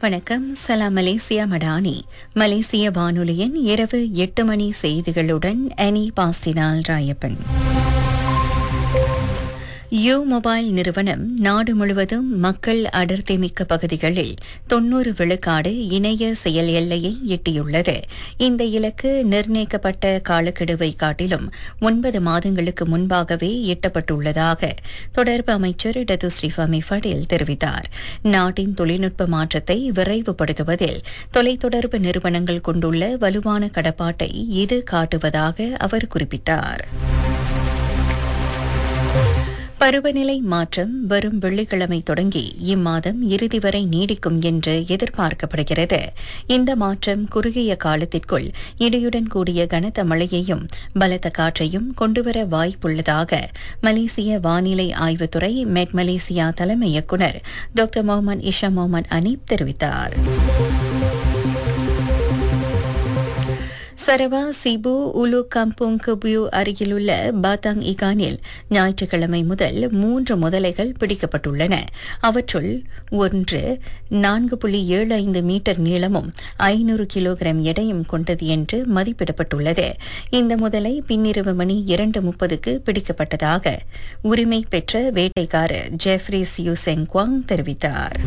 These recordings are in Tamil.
வணக்கம் சலாம் மலேசியா மடானி மலேசிய வானொலியின் இரவு எட்டு மணி செய்திகளுடன் அனி பாஸ்டினால் ராயப்பன் யூ மொபைல் நிறுவனம் நாடு முழுவதும் மக்கள் அடர்த்தி மிக்க பகுதிகளில் தொன்னூறு விழுக்காடு இணைய செயல் எல்லையை எட்டியுள்ளது இந்த இலக்கு நிர்ணயிக்கப்பட்ட காலக்கெடுவை காட்டிலும் ஒன்பது மாதங்களுக்கு முன்பாகவே எட்டப்பட்டுள்ளதாக தொடர்பு அமைச்சர் டத்து ஸ்ரீஃபாமி ஃபடேல் தெரிவித்தார் நாட்டின் தொழில்நுட்ப மாற்றத்தை விரைவுபடுத்துவதில் தொலைத்தொடர்பு நிறுவனங்கள் கொண்டுள்ள வலுவான கடப்பாட்டை இது காட்டுவதாக அவர் குறிப்பிட்டார் பருவநிலை மாற்றம் வரும் வெள்ளிக்கிழமை தொடங்கி இம்மாதம் இறுதி வரை நீடிக்கும் என்று எதிர்பார்க்கப்படுகிறது இந்த மாற்றம் குறுகிய காலத்திற்குள் இடியுடன் கூடிய கனத்த மழையையும் பலத்த காற்றையும் கொண்டுவர வாய்ப்புள்ளதாக மலேசிய வானிலை ஆய்வுத்துறை மெட் மலேசியா தலைமை இயக்குநர் doctor Mohamad Hisham Mohamad Anip தெரிவித்தார் சரவா சிபு உலு கம்புங் கபுயு அருகிலுள்ள பாத்தாங் இகானில் ஞாயிற்றுக்கிழமை முதல் மூன்று முதலைகள் பிடிக்கப்பட்டுள்ளன அவற்றுள் ஒன்று நான்கு புள்ளி ஏழு ஐந்து மீட்டர் நீளமும் ஐநூறு கிலோகிராம் எடையும் கொண்டது என்று மதிப்பிடப்பட்டுள்ளது இந்த முதலை பின்னிரவு மணி இரண்டு முப்பதுக்கு பிடிக்கப்பட்டதாக உரிமை பெற்ற வேட்டைக்காரர் ஜெஃப்ரிஸ் யூசெங் குவாங் தெரிவித்தார்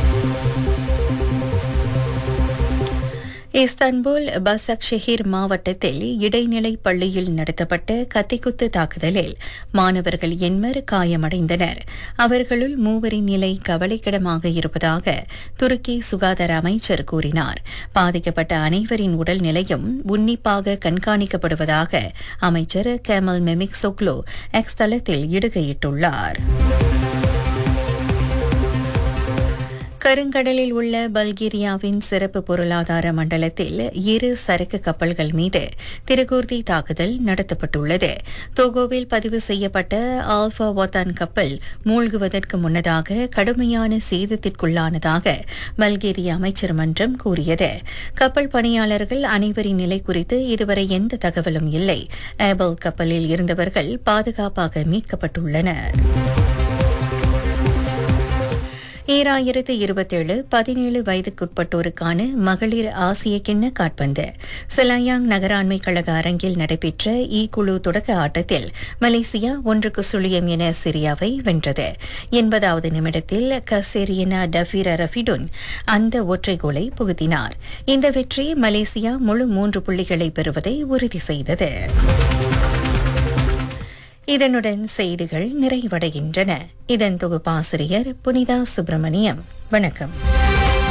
இஸ்தான்புல் பசக் ஷெஹிர் மாவட்டத்தில் இடைநிலை பள்ளியில் நடத்தப்பட்ட கத்திக்குத்து தாக்குதலில் மாணவர்கள் எண்மர் காயமடைந்தனர் அவர்களுள் மூவரின் நிலை கவலைக்கிடமாக இருப்பதாக துருக்கி சுகாதார அமைச்சர் கூறினார் பாதிக்கப்பட்ட அனைவரின் உடல் நிலையும் உன்னிப்பாக கண்காணிக்கப்படுவதாக அமைச்சர் கேமல் மெமிக் சொக்லோ எக்ஸ் தளத்தில் இடுகையிட்டுள்ளார் கருங்கடலில் உள்ள பல்கேரியாவின் சிறப்பு பொருளாதார மண்டலத்தில் இரு சரக்கு கப்பல்கள் மீது திருகூர்தி தாக்குதல் நடத்தப்பட்டுள்ளது தொகோவில் பதிவு செய்யப்பட்ட ஆல்பா ஒத்தான் கப்பல் மூழ்குவதற்கு முன்னதாக கடுமையான சேதத்திற்குள்ளானதாக பல்கேரிய அமைச்சர் மன்றம் கூறியது கப்பல் பணியாளர்கள் அனைவரின் நிலை குறித்து இதுவரை எந்த தகவலும் இல்லை ஏபல் கப்பலில் இருந்தவர்கள் பாதுகாப்பாக மீட்கப்பட்டுள்ளனர் ஈராயிரத்து இருபத்தேழு பதினேழு வயதுக்குட்பட்டோருக்கான மகளிர் ஆசிய கிண்ண காட்பந்து சிலாயாங் நகராண்மை கழக அரங்கில் நடைபெற்ற இ குழு தொடக்க ஆட்டத்தில் மலேசியா ஒன்றுக்கு சுழியம் என சிரியாவை வென்றது எண்பதாவது நிமிடத்தில் கசேரியனா டஃபீர ரஃபிடுன் அந்த ஒற்றை கோலை புகுத்தினார் இந்த வெற்றி மலேசியா முழு மூன்று புள்ளிகளை பெறுவதை உறுதி செய்தது இதனுடன் செய்திகள் நிறைவடைகின்றன இதன் தொகுப்பாசிரியர் புனிதா சுப்பிரமணியம் வணக்கம்